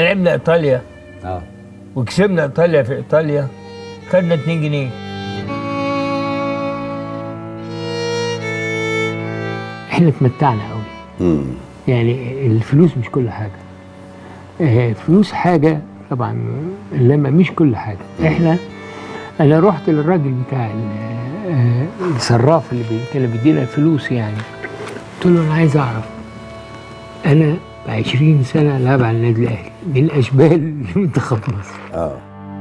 لعبنا ايطاليا اه وكسبنا ايطاليا في ايطاليا خدنا 2 جنيه احنا اتمتعنا قوي امم يعني الفلوس مش كل حاجه آه، الفلوس حاجه طبعا انما مش كل حاجه احنا انا رحت للراجل بتاع ال- آه، الصراف اللي بي- كان بيدينا الفلوس يعني قلت له انا عايز اعرف انا ب 20 سنه لعب على النادي الاهلي من اشبال لمنتخب مصر اه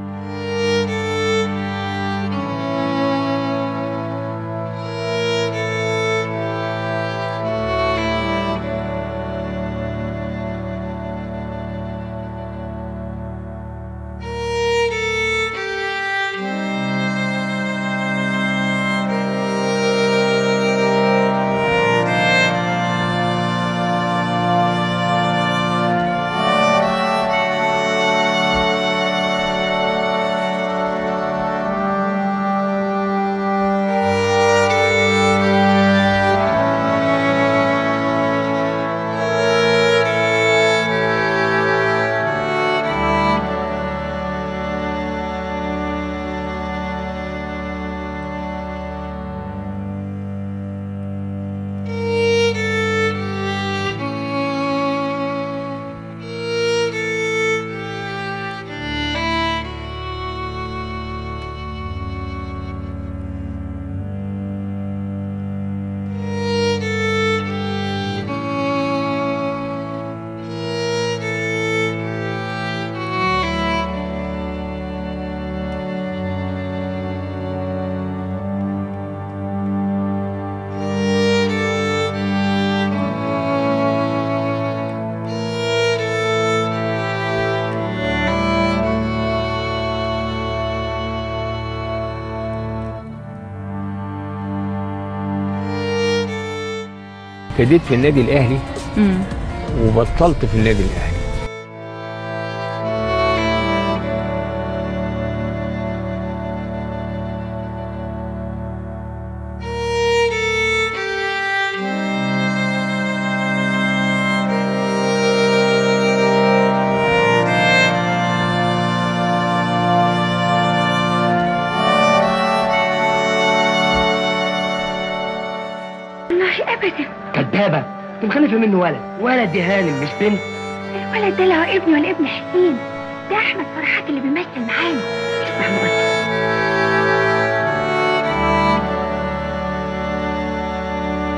ابتديت في النادي الاهلي امم وبطلت في النادي الاهلي والله ابدا كدابه انت مخلفه منه ولد ولد يا هانم مش بنت الولد ده لا هو ابني ولا ابن حسين ده احمد فرحات اللي بيمثل معانا اسمع مقدم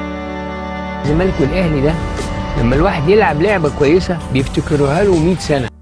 الزمالك والاهلي ده لما الواحد يلعب لعبه كويسه بيفتكروها له 100 سنه